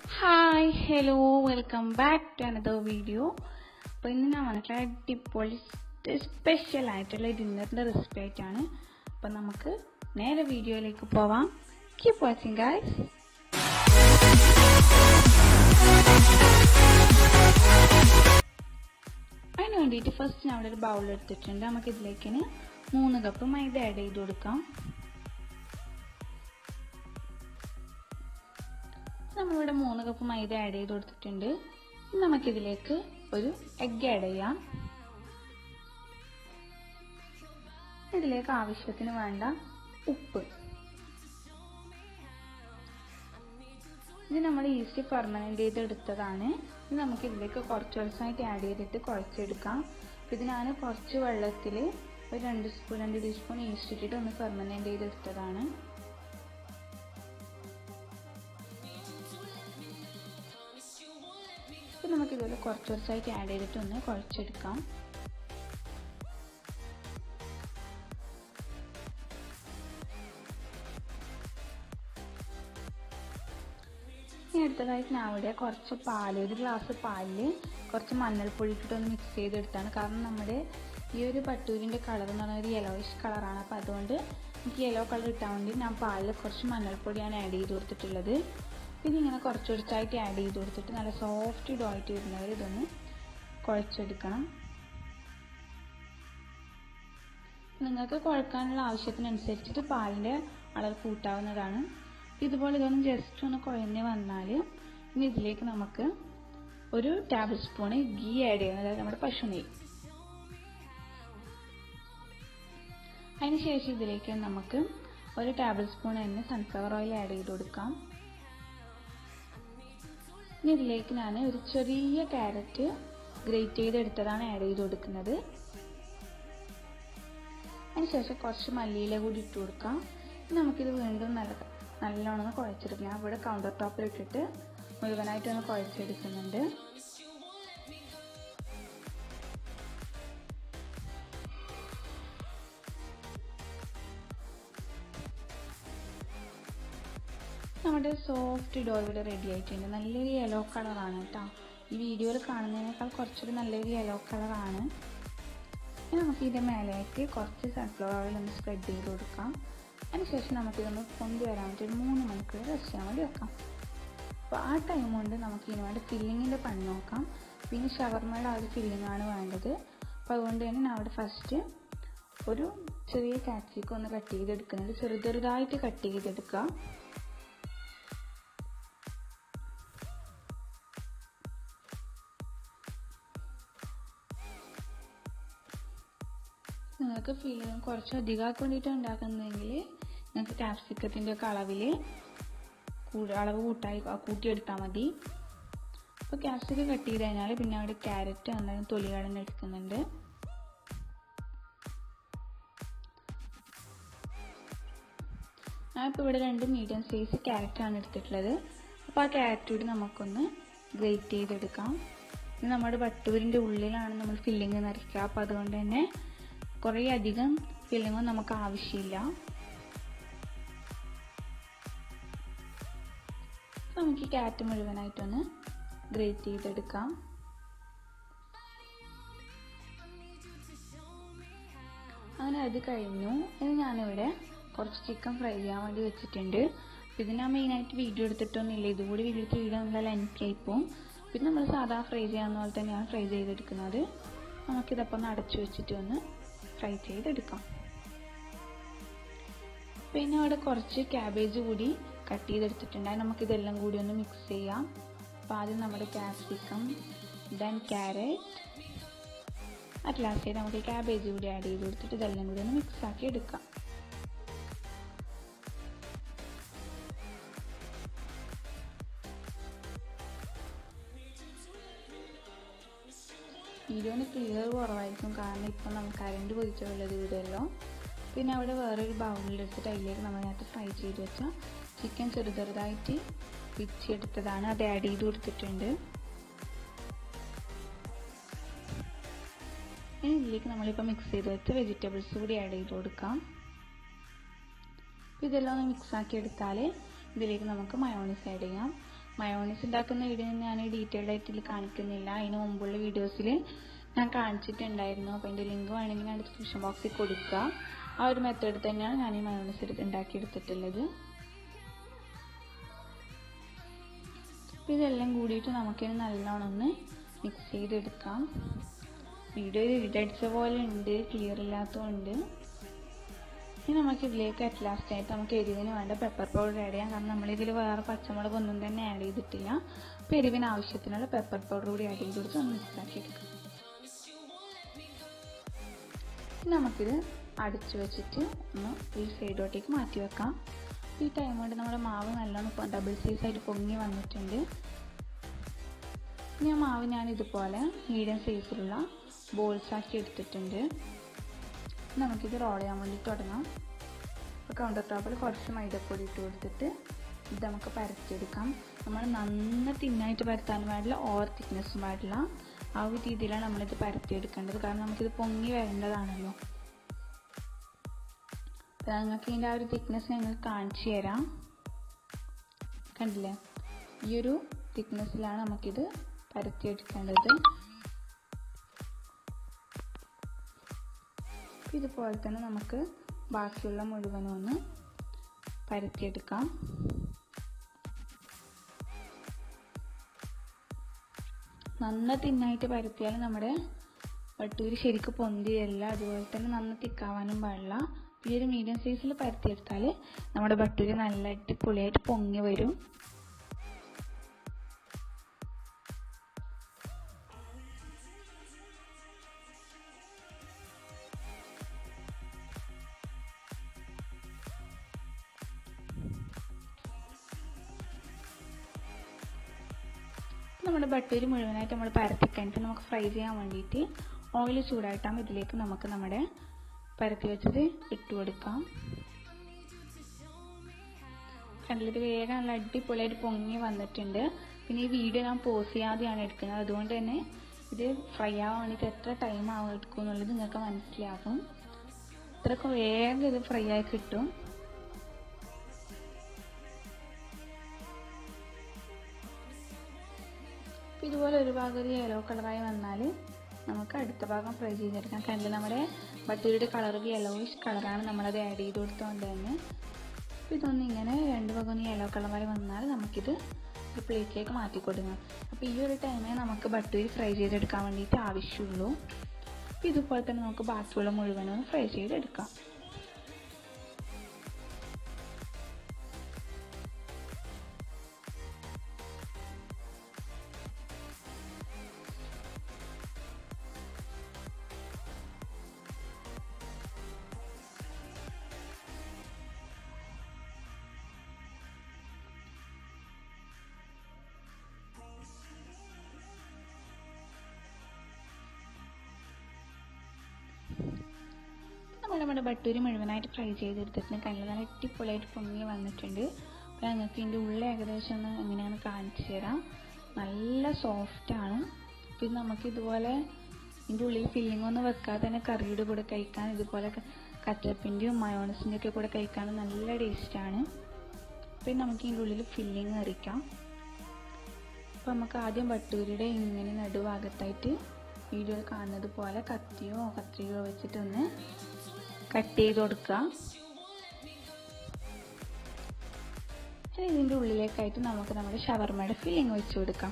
hi hello welcome back to another video അപ്പോൾ ഇന്ന് ഞാൻ വന്നിട്ടുള്ള അടിപൊളി സ്പെഷ്യൽ ആയിട്ടുള്ള ഡിന്നറിൻ്റെ റെസിപ്പി ആയിട്ടാണ് അപ്പോൾ നമുക്ക് നേരെ വീഡിയോയിലേക്ക് പോവാം കീപ് വാച്ചിങ് ഗായ്സ് അതിന് വേണ്ടിയിട്ട് ഫസ്റ്റ് ഞാൻ അവിടെ ഒരു ബൗൾ എടുത്തിട്ടുണ്ട് നമുക്ക് ഇതിലേക്ക് മൂന്ന് കപ്പ് മൈദ ആഡ് ചെയ്ത് കൊടുക്കാം നമ്മളിവിടെ മൂന്ന് കപ്പ് മൈദ ആഡ് ചെയ്ത് കൊടുത്തിട്ടുണ്ട് നമുക്കിതിലേക്ക് ഒരു എഗ് ആഡ് ചെയ്യാം ഇതിലേക്ക് ആവശ്യത്തിന് വേണ്ട ഉപ്പ് ഇത് നമ്മൾ ഈസ്റ്റ് പെർമനന്റ് ചെയ്ത് എടുത്തതാണ് ഇത് നമുക്ക് ഇതിലേക്ക് കുറച്ച് ദിവസമായിട്ട് ആഡ് ചെയ്തിട്ട് കുഴച്ചെടുക്കാം ഇത് ഞാൻ കുറച്ച് വെള്ളത്തിൽ ഒരു രണ്ട് സ്പൂൺ രണ്ട് ടീസ്പൂൺ ഈസ്റ്റ് ഇട്ടിട്ട് ഒന്ന് പെർമനന്റ് ചെയ്ത് എടുത്തതാണ് ഇത് നമുക്ക് ഇതുപോലെ കുറച്ച് കുറച്ചായിട്ട് ആഡ് ചെയ്തിട്ട് ഒന്ന് കുഴച്ചെടുക്കാം ഇനി അടുത്തതായിട്ട് ഞാൻ ഇവിടെ കുറച്ച് പാല് ഒരു ഗ്ലാസ് പാലിൽ കുറച്ച് മഞ്ഞൾപ്പൊടി ഇട്ടിട്ട് ഒന്ന് മിക്സ് ചെയ്തെടുത്താണ് കാരണം നമ്മുടെ ഈ ഒരു പട്ടൂരിൻ്റെ കളർ എന്ന് പറഞ്ഞാൽ ഒരു യെലോയിഷ് കളറാണ് അപ്പോൾ അതുകൊണ്ട് എനിക്ക് യെല്ലോ കളർ കിട്ടാൻ വേണ്ടി ഞാൻ പാലിൽ കുറച്ച് മഞ്ഞൾപ്പൊടിയാണ് ആഡ് ചെയ്ത് കൊടുത്തിട്ടുള്ളത് ഇതിങ്ങനെ കുറച്ച് കുറച്ചായിട്ട് ആഡ് ചെയ്ത് കൊടുത്തിട്ട് നല്ല സോഫ്റ്റ് ഡോ ആയിട്ട് വരുന്നവർ ഇതൊന്ന് കുഴച്ചെടുക്കണം നിങ്ങൾക്ക് കുഴക്കാനുള്ള ആവശ്യത്തിനനുസരിച്ചിട്ട് പാലിൻ്റെ അളവ് കൂട്ടാവുന്നതാണ് ഇതുപോലെ ഇതൊന്ന് ജസ്റ്റ് ഒന്ന് കുഴഞ്ഞ് വന്നാൽ ഇനി ഇതിലേക്ക് നമുക്ക് ഒരു ടേബിൾ സ്പൂണ് ഗീ ആഡ് ചെയ്യണം അതായത് നമ്മുടെ പശു നെയ്യ് അതിനുശേഷം ഇതിലേക്ക് നമുക്ക് ഒരു ടേബിൾ സ്പൂൺ തന്നെ സൺഫ്ലവർ ഓയിൽ ആഡ് ചെയ്ത് കൊടുക്കാം ഇനി ഇതിലേക്ക് ഞാൻ ഒരു ചെറിയ ക്യാരറ്റ് ഗ്രേറ്റ് ചെയ്തെടുത്തതാണ് ആഡ് ചെയ്ത് കൊടുക്കുന്നത് അതിനുശേഷം കുറച്ച് മല്ലിയില കൂടി ഇട്ട് കൊടുക്കാം നമുക്കിത് വീണ്ടും നല്ല നല്ലോണം ഒന്ന് കുഴച്ചെടുക്കാം ഞാൻ ഇവിടെ കൗണ്ടർ ടോപ്പിൽ ഇട്ടിട്ട് മുഴുവനായിട്ട് ഒന്ന് കുഴച്ചെടുക്കുന്നുണ്ട് നമ്മുടെ സോഫ്റ്റ് ഡോ ഇവിടെ റെഡി ആയിട്ടുണ്ട് നല്ലൊരു യെല്ലോ കളറാണ് കേട്ടോ ഈ വീഡിയോയിൽ കാണുന്നതിനേക്കാൾ കുറച്ചൊരു നല്ലൊരു യെല്ലോ കളറാണ് ഇനി നമുക്ക് ഇതിൻ്റെ മേലെയായിട്ട് കുറച്ച് സൺഫ്ലവർ ഓയിൽ ഒന്ന് സ്പ്രെഡ് ചെയ്ത് കൊടുക്കാം അതിനുശേഷം നമുക്കിതൊന്ന് പൊന്തി വരാൻ വേണ്ടി ഒരു മൂന്ന് മണിക്കൂർ റെസ്റ്റ് ചെയ്യാൻ വേണ്ടി വെക്കാം അപ്പോൾ ആ ടൈം കൊണ്ട് നമുക്ക് ഇതിന് വേണ്ടി ഫില്ലിങ്ങിൻ്റെ പണി നോക്കാം പിന്നെ ഷവർമയുടെ ആ ഒരു ഫില്ലിംഗ് ആണ് വേണ്ടത് അപ്പോൾ അതുകൊണ്ട് തന്നെ ഞാൻ അവിടെ ഫസ്റ്റ് ഒരു ചെറിയ കാപ്സിക്കം ഒന്ന് കട്ട് ചെയ്തെടുക്കുന്നുണ്ട് ചെറുതായിട്ട് കട്ട് ചെയ്തെടുക്കുക നിങ്ങൾക്ക് ഫില്ലിങ് കുറച്ച് അധികമാക്കി വേണ്ടിയിട്ട് ഉണ്ടാക്കുന്നതെങ്കിൽ നിങ്ങൾക്ക് ക്യാപ്സിക്കത്തിൻ്റെ ഒക്കെ അളവിൽ അളവ് കൂട്ടായി കൂട്ടിയെടുത്താൽ മതി അപ്പോൾ ക്യാപ്സിക്കം കട്ട് ചെയ്ത് കഴിഞ്ഞാൽ പിന്നെ അവിടെ ക്യാരറ്റ് എന്തായാലും തൊലി കളഞ്ഞ് എടുക്കുന്നുണ്ട് ഞാനിപ്പോൾ ഇവിടെ രണ്ട് മീഡിയം സൈസ് ക്യാരറ്റാണ് എടുത്തിട്ടുള്ളത് അപ്പോൾ ആ ക്യാരറ്റ് കൂടി നമുക്കൊന്ന് ഗ്രേറ്റ് ചെയ്തെടുക്കാം ഇത് നമ്മുടെ ബട്ടൂരിൻ്റെ ഉള്ളിലാണ് നമ്മൾ ഫില്ലിങ് നിറയ്ക്കുക അപ്പോൾ അതുകൊണ്ട് തന്നെ കുറേ അധികം ഫില്ലിങ്ങും നമുക്ക് ആവശ്യമില്ല നമുക്ക് ഈ ക്യാറ്റ് മുഴുവനായിട്ടൊന്ന് ഗ്രേറ്റ് ചെയ്തെടുക്കാം അങ്ങനെ അത് കഴിഞ്ഞു ഇത് ഞാനിവിടെ കുറച്ച് ചിക്കൻ ഫ്രൈ ചെയ്യാൻ വേണ്ടി വെച്ചിട്ടുണ്ട് ഇത് ഞാൻ മെയിനായിട്ട് വീഡിയോ എടുത്തിട്ടൊന്നുമില്ല ഇതുകൂടി വീഡിയോ വീഡിയോ നല്ല ലെങ്തി ആയിപ്പോവും പിന്നെ നമ്മൾ സാധാ ഫ്രൈ ചെയ്യാവുന്ന പോലെ തന്നെയാണ് ഫ്രൈ ചെയ്തെടുക്കുന്നത് നമുക്കിതപ്പോൾ ഒന്ന് അടച്ചു വെച്ചിട്ട് ഒന്ന് ഫ്രൈ ചെയ്തെടുക്കാം പിന്നെ അവിടെ കുറച്ച് ക്യാബേജ് കൂടി കട്ട് ചെയ്തെടുത്തിട്ടുണ്ട് നമുക്കിതെല്ലാം കൂടി ഒന്ന് മിക്സ് ചെയ്യാം അപ്പോൾ ആദ്യം നമ്മുടെ capsicum then carrot at last നമുക്ക് ക്യാബേജ് കൂടി ആഡ് ചെയ്ത് കൊടുത്തിട്ട് ഇതെല്ലാം കൂടി ഒന്ന് മിക്സ് ആക്കി എടുക്കാം വീഡിയോന് ക്ലിയർ കുറവായിരിക്കും കാരണം ഇപ്പം നമുക്ക് കറണ്ട് പോയിട്ടുള്ളത് വീടല്ലോ പിന്നെ അവിടെ വേറൊരു ബൗളിലെടുത്തിട്ട് അതിലേക്ക് നമ്മളതിനകത്ത് ഫ്രൈ ചെയ്ത് വെച്ച ചിക്കൻ ചെറു ചെറുതായിട്ട് പിച്ചെടുത്തതാണ് അത് ആഡ് ചെയ്ത് കൊടുത്തിട്ടുണ്ട് ഇനി ഇതിലേക്ക് നമ്മളിപ്പോൾ മിക്സ് ചെയ്ത് വെച്ച വെജിറ്റബിൾസ് കൂടി ആഡ് ചെയ്ത് കൊടുക്കാം ഇതെല്ലാം ഒന്ന് മിക്സ് ആക്കി എടുത്താൽ ഇതിലേക്ക് നമുക്ക് മയോണീസ് ആഡ് ചെയ്യാം മയോണീസ് ഉണ്ടാക്കുന്ന വീഡിയോ ഞാൻ ഡീറ്റെയിൽഡ് ആയിട്ട് ഇതിൽ കാണിക്കുന്നില്ല അതിന് മുമ്പുള്ള വീഡിയോസിൽ ഞാൻ കാണിച്ചിട്ടുണ്ടായിരുന്നു അപ്പോൾ അതിൻ്റെ ലിങ്ക് വേണമെങ്കിൽ ഞാൻ ഡിസ്ക്രിപ്ഷൻ ബോക്സിൽ കൊടുക്കുക ആ ഒരു മെത്തേഡ് തന്നെയാണ് ഞാൻ ഈ മയോണീസ് എടുത്ത് ഉണ്ടാക്കിയെടുത്തിട്ടുള്ളത് അപ്പോൾ ഇതെല്ലാം കൂടിയിട്ട് നമുക്കിനി നല്ലോണം ഒന്ന് മിക്സ് ചെയ്തെടുക്കാം വീഡിയോ ഇടടിച്ച പോലെ ഉണ്ട് ക്ലിയർ ഇല്ലാത്തതുകൊണ്ട് ഇനി നമുക്ക് ഇതിലേക്ക് അറ്റ് ലാസ്റ്റ് ആയിട്ട് നമുക്ക് എരിവിന് വേണ്ട പെപ്പർ പൗഡർ ആഡ് ചെയ്യാം കാരണം നമ്മളിതിൽ വേറെ പച്ചമുളക് ഒന്നും തന്നെ ആഡ് ചെയ്തിട്ടില്ല അപ്പോൾ എരിവിന് ആവശ്യത്തിനുള്ള പെപ്പർ പൗഡർ കൂടി ആഡ് ചെയ്ത് കൊടുത്ത് ഒന്ന് മിക്സ് ആക്കി എടുക്കാം ഇനി നമുക്കിത് അടിച്ചു വെച്ചിട്ട് ഒന്ന് ഈ സൈഡോട്ടേക്ക് മാറ്റി വെക്കാം ഈ ടൈം കൊണ്ട് നമ്മുടെ മാവ് നല്ലോണം ഡബിൾ സൈസ് ആയിട്ട് പൊങ്ങി വന്നിട്ടുണ്ട് ഇനി ആ മാവ് ഞാൻ ഇതുപോലെ മീഡിയം സൈസിലുള്ള ബോൾസ് ആക്കി എടുത്തിട്ടുണ്ട് നമുക്കിത് റോൾ ചെയ്യാൻ വേണ്ടി തുടങ്ങാം അപ്പോൾ കൗണ്ടർ ടോപ്പിൽ കുറച്ച് മൈദപ്പൊടി ഇട്ട് കൊടുത്തിട്ട് ഇത് നമുക്ക് പരത്തിയെടുക്കാം നമ്മൾ നന്ന തിന്നായിട്ട് പരത്താൻ പാടില്ല ഓവർ തിക്നെസ്സും പാടില്ല ആ ഒരു രീതിയിലാണ് നമ്മളിത് പരത്തിയെടുക്കേണ്ടത് കാരണം നമുക്കിത് പൊങ്ങി വരേണ്ടതാണല്ലോ അപ്പോൾ നിങ്ങൾക്ക് ഇതിൻ്റെ ആ ഒരു തിക്നെസ് ഞങ്ങൾ കാണിച്ചു തരാം കണ്ടില്ലേ ഈ ഒരു തിക്നെസ്സിലാണ് നമുക്കിത് പരത്തിയെടുക്കേണ്ടത് ഇതുപോലെ തന്നെ നമുക്ക് ബാക്കിയുള്ള മുഴുവനും ഒന്ന് പരത്തിയെടുക്കാം നന്ന തിന്നായിട്ട് പരത്തിയാൽ നമ്മുടെ വട്ടൂര് ശരിക്കും പൊന്തി വരില്ല അതുപോലെ തന്നെ നന്ന തിക്കാവാനും പാടില്ല ഈ ഒരു മീഡിയം സൈസിൽ പരത്തിയെടുത്താൽ നമ്മുടെ ബട്ടൂര് നല്ല അടിപൊളിയായിട്ട് പൊങ്ങി വരും നമ്മുടെ ബട്ടൂര് മുഴുവനായിട്ട് നമ്മൾ പരത്തിക്കഴിഞ്ഞിട്ട് നമുക്ക് ഫ്രൈ ചെയ്യാൻ വേണ്ടിയിട്ട് ഓയിൽ ചൂടായിട്ടാകുമ്പോൾ ഇതിലേക്ക് നമുക്ക് നമ്മുടെ പരത്തി വെച്ചത് ഇട്ട് കൊടുക്കാം കണ്ടിട്ട് വേഗം നല്ല അടിപൊളിയായിട്ട് പൊങ്ങി വന്നിട്ടുണ്ട് പിന്നെ ഈ വീഡിയോ ഞാൻ പോസ് ചെയ്യാതെയാണ് എടുക്കുന്നത് അതുകൊണ്ട് തന്നെ ഇത് ഫ്രൈ ആവാൻ വേണ്ടിയിട്ട് എത്ര ടൈം ആവും എടുക്കും എന്നുള്ളത് നിങ്ങൾക്ക് മനസ്സിലാകും ഇത്രയൊക്കെ വേഗം ഇത് ഫ്രൈ ആയി കിട്ടും ഇതുപോലെ ഒരു ഭാഗം ഒരു യെല്ലോ കളറായി വന്നാൽ നമുക്ക് അടുത്ത ഭാഗം ഫ്രൈ ചെയ്തെടുക്കാം കണ്ടില്ല നമ്മുടെ ബട്ടൂരിയുടെ കളർ യെല്ലോയിഷ് കളറാണ് നമ്മളത് ആഡ് ചെയ്ത് കൊടുത്തുകൊണ്ട് തന്നെ ഇതൊന്നും ഇങ്ങനെ രണ്ട് ഭാഗം ഒന്ന് യെല്ലോ കളറായി വന്നാൽ നമുക്കിത് ഒരു പ്ലേറ്റിലേക്ക് മാറ്റി കൊടുക്കാം അപ്പോൾ ഈ ഒരു ടൈമേ നമുക്ക് ബട്ടൂരി ഫ്രൈ ചെയ്തെടുക്കാൻ വേണ്ടിയിട്ട് ആവശ്യമുള്ളൂ അപ്പോൾ ഇതുപോലെ തന്നെ നമുക്ക് ബാക്കിയുള്ള മുഴുവനും ഫ്രൈ ചെയ്തെടുക്കാം നമ്മൾ നമ്മുടെ ബട്ടൂരി മുഴുവനായിട്ട് ഫ്രൈ ചെയ്തെടുത്തിട്ടുണ്ട് കണ്ടില്ല നല്ല അടിപൊളിയായിട്ട് പൊങ്ങി വന്നിട്ടുണ്ട് അപ്പോൾ ഞങ്ങൾക്ക് ഇതിൻ്റെ ഉള്ളിൽ ഏകദേശം ഒന്ന് എങ്ങനെയാണെന്ന് കാണിച്ചു തരാം നല്ല സോഫ്റ്റാണ് പിന്നെ നമുക്ക് ഇതുപോലെ ഇതിൻ്റെ ഉള്ളിൽ ഫില്ലിംഗ് ഒന്നും വെക്കാതെ തന്നെ കറിയുടെ കൂടെ കഴിക്കാൻ ഇതുപോലെ കച്ചപ്പിൻ്റെയും മയോണസിൻ്റെ ഒക്കെ കൂടെ കഴിക്കാൻ നല്ല ടേസ്റ്റാണ് പിന്നെ നമുക്ക് ഇതിൻ്റെ ഉള്ളിൽ ഫില്ലിങ് എറിക്കാം അപ്പോൾ നമുക്ക് ആദ്യം ബട്ടൂരിയുടെ ഇങ്ങനെ നടുഭാഗത്തായിട്ട് വീഡിയോയിൽ കാണുന്നത് പോലെ കത്തിയോ കത്രികയോ വെച്ചിട്ടൊന്ന് കട്ട് ചെയ്ത് കൊടുക്കുക ഇനി ഇതിൻ്റെ ഉള്ളിലേക്കായിട്ട് നമുക്ക് നമ്മുടെ ഷവർമയുടെ ഫില്ലിങ് വെച്ച് കൊടുക്കാം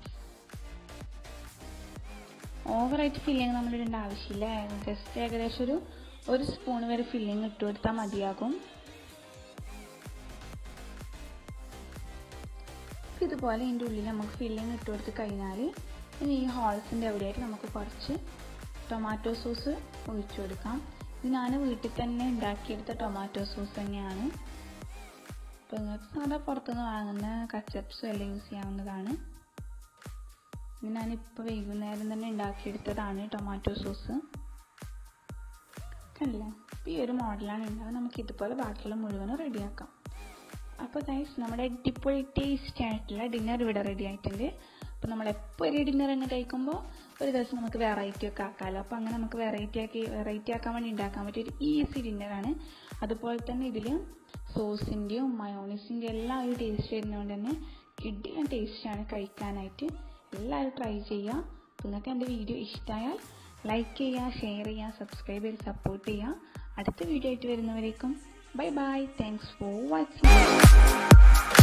ഓവറായിട്ട് ഫില്ലിങ് നമ്മൾ ഇടേണ്ട ആവശ്യമില്ല ജസ്റ്റ് ഏകദേശം ഒരു ഒരു സ്പൂൺ വരെ ഫില്ലിങ് ഇട്ട് കൊടുത്താൽ മതിയാകും ഇതുപോലെ ഇതിൻ്റെ ഉള്ളിൽ നമുക്ക് ഫില്ലിങ് ഇട്ട് കൊടുത്ത് കഴിഞ്ഞാൽ ഇനി ഈ ഹോൾസിൻ്റെ എവിടെയായിട്ട് നമുക്ക് കുറച്ച് ടൊമാറ്റോ സോസ് ഒഴിച്ചു കൊടുക്കാം ഇത് ഞാൻ വീട്ടിൽ തന്നെ ഉണ്ടാക്കിയെടുത്ത ടൊമാറ്റോ സോസ് തന്നെയാണ് അപ്പോൾ നിങ്ങൾക്ക് സാധാ പുറത്തുനിന്ന് വാങ്ങുന്ന കച്ചപ്സും എല്ലാം യൂസ് ചെയ്യാവുന്നതാണ് ഇത് ഞാനിപ്പോൾ വൈകുന്നേരം തന്നെ ഉണ്ടാക്കിയെടുത്തതാണ് ടൊമാറ്റോ സോസ് കണ്ടില്ലേ ഈ ഒരു മോഡലാണ് ഉണ്ടാവുക നമുക്ക് ഇതുപോലെ ബാക്കിയുള്ള മുഴുവനും റെഡിയാക്കാം അപ്പോൾ ഗൈസ് നമ്മുടെ അടിപൊളി ടേസ്റ്റ് ആയിട്ടുള്ള ഡിന്നർ ഇവിടെ റെഡി ആയിട്ടുണ്ട് അപ്പോൾ നമ്മൾ എപ്പോൾ ഒരു ഡിന്നർ തന്നെ കഴിക്കുമ്പോൾ ഒരു ദിവസം നമുക്ക് വെറൈറ്റി ഒക്കെ ആക്കാമല്ലോ അപ്പോൾ അങ്ങനെ നമുക്ക് വെറൈറ്റി ആക്കി വെറൈറ്റി ആക്കാൻ വേണ്ടി ഉണ്ടാക്കാൻ പറ്റിയ ഒരു ഈസി ഡിന്നറാണ് അതുപോലെ തന്നെ ഇതിൽ സോസിൻ്റെയും മയോണീസിൻ്റെയും എല്ലാം ഒരു ടേസ്റ്റ് വരുന്നതുകൊണ്ട് തന്നെ കിഡിലും ടേസ്റ്റാണ് കഴിക്കാനായിട്ട് എല്ലാവരും ട്രൈ ചെയ്യുക നിങ്ങൾക്ക് എൻ്റെ വീഡിയോ ഇഷ്ടമായാൽ ലൈക്ക് ചെയ്യുക ഷെയർ ചെയ്യുക സബ്സ്ക്രൈബ് ചെയ്ത് സപ്പോർട്ട് ചെയ്യുക അടുത്ത വീഡിയോ ആയിട്ട് വരുന്നവരേക്കും bye bye thanks for watching